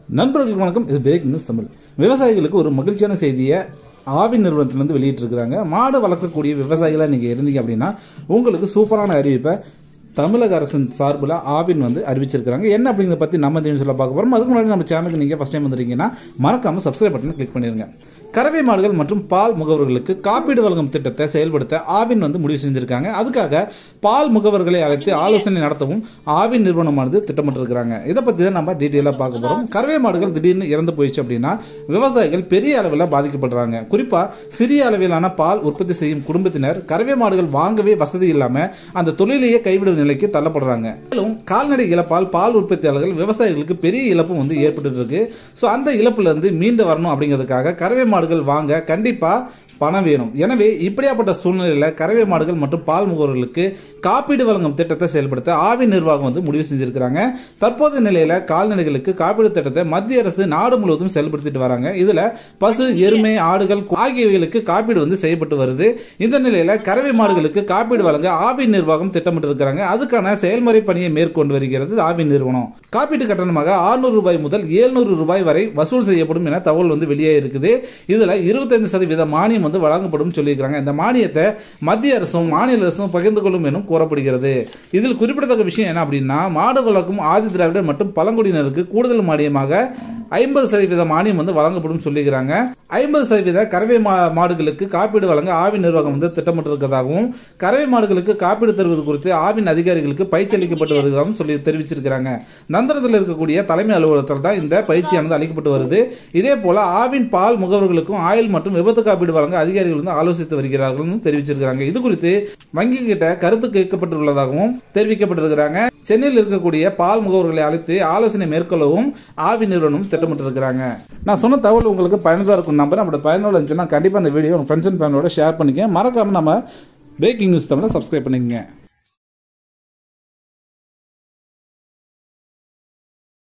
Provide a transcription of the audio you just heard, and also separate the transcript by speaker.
Speaker 1: நண்பர்களுக்கு வணக்கம் இது பிரேக் நியூஸ் தமிழ் விவசாயிகளுக்கு ஒரு மகிழ்ச்சியான செய்தியை ஆவி நிறுவனத்திலிருந்து வெளியிட்டிருக்கிறாங்க மாடு வளர்க்கக்கூடிய விவசாயிகளாக நீங்கள் இருந்தீங்க அப்படின்னா உங்களுக்கு சூப்பரான அறிவிப்பை தமிழக அரசின் சார்பில் ஆவின் வந்து அறிவிச்சிருக்காங்க என்ன அப்படிங்கிறத பற்றி நம்ம தெரியும் சொல்ல பார்க்க போகிறோம் அதுக்கு முன்னாடி நம்ம சேனலுக்கு நீங்கள் ஃபஸ்ட் டைம் வந்துருக்கீங்கன்னா மறக்காமல் சப்ஸ்கிரைப் பட்டனை கிளிக் பண்ணிடுங்க கறவை மாடுகள் மற்றும் பால் முகவர்களுக்கு காப்பீடு வழங்கும் திட்டத்தை செயல்படுத்த ஆவின் வந்து முடிவு செஞ்சிருக்காங்க அதுக்காக பால் முகவர்களை அழைத்து ஆலோசனை நடத்தவும் ஆவின் நிறுவனமானது திட்டமிட்டிருக்கிறாங்க இதை பற்றி தான் நம்ம டீட்டெயிலாக பார்க்க போகிறோம் கறவை மாடுகள் திடீர்னு இறந்து போயிடுச்சு அப்படின்னா விவசாயிகள் பெரிய அளவில் பாதிக்கப்படுறாங்க குறிப்பாக சிறிய அளவிலான பால் உற்பத்தி செய்யும் குடும்பத்தினர் கறவை மாடுகள் வாங்கவே வசதி இல்லாமல் அந்த தொழிலையே கைவிடும் நிலைக்கு தள்ளப்படுறாங்க மேலும் கால்நடை இழப்பால் பால் உற்பத்தியாளர்கள் விவசாயிகளுக்கு பெரிய இழப்பும் வந்து ஏற்பட்டு இருக்கு ஸோ அந்த இழப்புல இருந்து மீண்டு வரணும் அப்படிங்கிறதுக்காக கறவை மாடுகள் வாங்க கண்டிப்பா பணம் வேணும் எனவே இப்படியாப்பட்ட சூழ்நிலையில் கறவை மாடுகள் மற்றும் பால் முகவர்களுக்கு காப்பீடு வழங்கும் திட்டத்தை செயல்படுத்த ஆவி நிர்வாகம் வந்து முடிவு செஞ்சிருக்கிறாங்க தற்போதைய நிலையில கால்நடைகளுக்கு காப்பீடு திட்டத்தை மத்திய அரசு நாடு முழுவதும் செயல்படுத்திட்டு வராங்க இதுல பசு எருமை ஆடுகள் ஆகியவைகளுக்கு காப்பீடு வந்து செய்யப்பட்டு வருது இந்த நிலையில கறவை மாடுகளுக்கு காப்பீடு வழங்க ஆவி நிர்வாகம் திட்டமிட்டு இருக்கிறாங்க அதுக்கான செயல்முறை பணியை மேற்கொண்டு வருகிறது ஆவி நிறுவனம் காப்பீட்டு கட்டணமாக 600 ரூபாய் முதல் 700 ரூபாய் வரை வசூல் செய்யப்படும் என தகவல் வந்து வெளியே இருக்குது இதுல 25% சதவீத மானியம் வந்து வழங்கப்படும் சொல்லியிருக்காங்க இந்த மானியத்தை மத்திய அரசும் மாநில அரசும் பகிர்ந்து கொள்ளும் எனும் கூறப்படுகிறது இதில் குறிப்பிடத்தக்க விஷயம் என்ன அப்படின்னா மாடு வளர்க்கும் ஆதி திராவிடர் மற்றும் பழங்குடியினருக்கு கூடுதல் மானியமாக ஐம்பது சதவீத மானியம் வந்து வழங்கப்படும் சொல்லியிருக்கிறாங்க ஐம்பது சதவீத கறவை மா மாடுகளுக்கு காப்பீடு வழங்க ஆவின் நிர்வாகம் வந்து திட்டமிட்டிருக்கிறதாகவும் கறவை மாடுகளுக்கு காப்பீடு தருவது குறித்து ஆவின் அதிகாரிகளுக்கு பயிற்சி அளிக்கப்பட்டு வருவதாகவும் சொல்லி தெரிவிச்சிருக்கிறாங்க நந்தனத்தில் இருக்கக்கூடிய தலைமை அலுவலகத்தில் தான் இந்த பயிற்சியானது அளிக்கப்பட்டு வருது இதே போல ஆவின் பால் முகவர்களுக்கும் ஆயில் மற்றும் விபத்து காப்பீடு வழங்க அதிகாரிகள் வந்து ஆலோசித்து வருகிறார்கள் தெரிவிச்சிருக்கிறாங்க இது குறித்து வங்கி கிட்ட கருத்து கேட்கப்பட்டுள்ளதாகவும் தெரிவிக்கப்பட்டிருக்கிறாங்க சென்னையில் இருக்கக்கூடிய பால் முகவர்களை அழைத்து ஆலோசனை மேற்கொள்ளவும் ஆவி நிறுவனம் திட்டமிட்டிருக்கிறாங்க நான் சொன்ன தகவல் உங்களுக்கு பயனுள்ளதாக இருக்கும் நம்பர் நம்மளோட பயனுள்ள இருந்துச்சுன்னா கண்டிப்பாக அந்த வீடியோ உங்கள் ஃப்ரெண்ட்ஸ் அண்ட் ஃபேமிலியோட ஷேர் பண்ணிக்க மறக்காம நம்ம பிரேக்கிங் நியூஸ் தமிழை சப்ஸ்கிரைப் பண்ணிக்கங்க